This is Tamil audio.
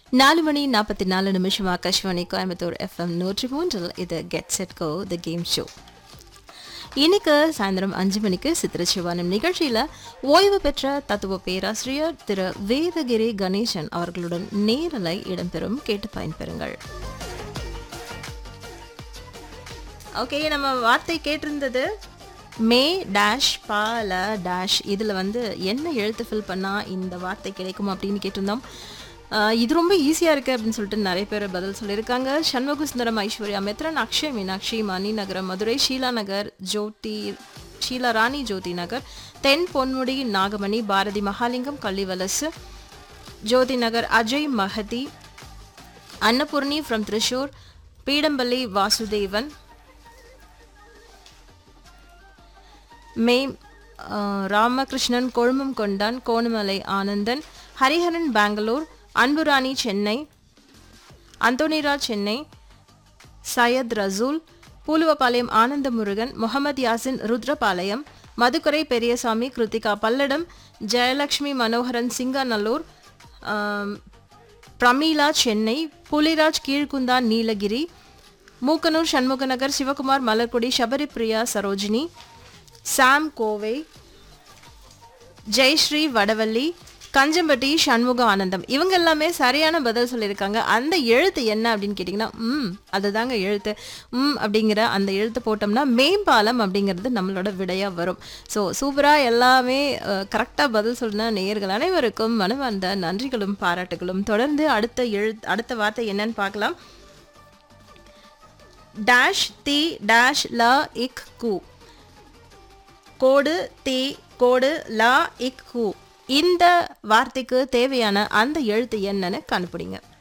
நாலு மணி நாற்பத்தி நாலு நிமிஷம் ஆகாஷ்வாணி கோயம்புத்தூர் எஃப்எம் நூற்றி மூன்றில் இது get set go the game show இன்னைக்கு சாயந்தரம் அஞ்சு மணிக்கு சித்திரச்சிவானம் நிகழ்ச்சியில் ஓய்வு பெற்ற தத்துவ பேராசிரியர் திரு வேதகிரி கணேசன் அவர்களுடன் நேரலை இடம்பெறும் கேட்டு பயன்பெறுங்கள் ஓகே நம்ம வார்த்தை கேட்டிருந்தது மே டேஷ் பால டேஷ் இதில் வந்து என்ன எழுத்து ஃபில் பண்ணால் இந்த வார்த்தை கிடைக்கும் அப்படின்னு கேட்டிருந்தோம் ஆஹ் இது ரொம்ப ஈஸியாக இருக்குது அப்படின்னு சொல்லிட்டு நிறைய பேர் பதில் சொல்லியிருக்காங்க சண்முக சுந்தரம் ஐஸ்வர்யா மித்ரன் அக்ஷய் மீனாட்சி மணி நகரம் மதுரை ஷீலா நகர் ஜோதி ஷீலா ராணி ஜோதி நகர் தென் பொன்முடி நாகமணி பாரதி மகாலிங்கம் கள்ளிவலசு ஜோதி நகர் அஜய் மஹதி அன்னபூர்ணி ஃப்ரம் திருஷூர் பீடம்பள்ளி வாசுதேவன் மே அஹ், ராமகிருஷ்ணன் கொழுமம் கொண்டான் கோணமலை ஆனந்தன் ஹரிஹரன் பெங்களூர் அன்புராணி சென்னை அந்தோனிராஜ் சென்னை சையத் ரசூல் பூலுவபாளையம் ஆனந்த முருகன் முகமது யாசின் ருத்ரபாளையம் மதுக்கரை பெரியசாமி கிருத்திகா பல்லடம் ஜெயலக்ஷ்மி மனோகரன் சிங்காநல்லூர் ஆம், பிரமீளா சென்னை புலிராஜ் கீழ்குந்தான் நீலகிரி மூக்கனூர் சண்முகநகர் சிவகுமார் மலர்குடி சபரிப்ரியா சரோஜினி சாம் கோவை ஜெயஸ்ரீ வடவள்ளி கஞ்சம்பட்டி சண்முக ஆனந்தம் இவங்க எல்லாமே சரியான பதில் சொல்லியிருக்காங்க அந்த எழுத்து என்ன அப்படின்னு கேட்டிங்கன்னா ம் அதுதாங்க எழுத்து ம் அப்படிங்கிற அந்த எழுத்து போட்டோம்னா மேம்பாலம் அப்படிங்கிறது நம்மளோட விடையாக வரும் ஸோ சூப்பராக எல்லாமே கரெக்டாக பதில் சொன்ன நேயர்கள் அனைவருக்கும் மனமார்ந்த நன்றிகளும் பாராட்டுகளும் தொடர்ந்து அடுத்த எழு அடுத்த வார்த்தை என்னன்னு பார்க்கலாம் டேஷ் தி டேஷ் ல இக் கு கோடு தி கோடு லா இக் ஹூ இந்த வார்த்தைக்கு தேவையான அந்த எழுத்து என்னன்னு கண்டுபிடிங்க